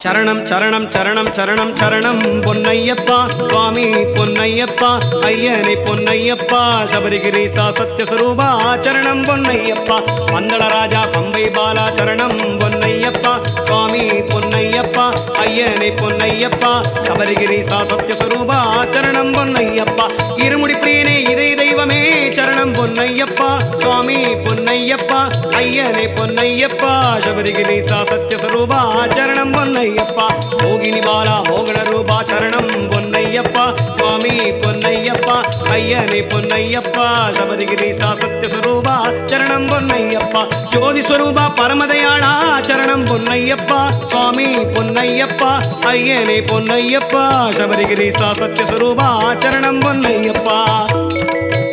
சரணம் சரணம் சரணம் சரணம் சரணம் பொன்னையப்பா சுவாமி பொன்னையப்பா ஐயனை பொன்னையப்பா சபரிகிரீசா சத்யஸ்வரூபா சரணம் பொன்னையப்பா பந்தளராஜா பம்பை பாலா சரணம் பொன்னையப்பா சுவாமி பொன்னையப்பா ஐயனை பொன்னையப்பா சபரிகிரீசா சத்யஸ்வரூபா சரணம் பொன்னையப்பா இருமுடி பிரியனே இதை தெய்வமே சரணம் பொன்னையப்பா சுவாமி பொன்னையப்பா ஐயனை பொன்னையப்பா சபரிகிரீசா சத்யஸ்வரூபா சரணம் பொன்னையப்பா மோகினி பாலா மோகன ரூபா சரணம் பொன்னையப்பா சுவாமி பொன்னையப்பா ஐயனை பொன்னையப்பா சபரிகிரீசா சத்யஸ்வரூபா சரணம் பொன்னையப்பா ஜோதி ஸ்வரூபா பரமதயாளா சரணம் பொன்னையப்பா சுவாமி பொன்னையப்பா ஐயனை பொன்னையப்பா சபரிகிரீசா சத்யஸ்வரூபா சரணம் பொன்னையப்பா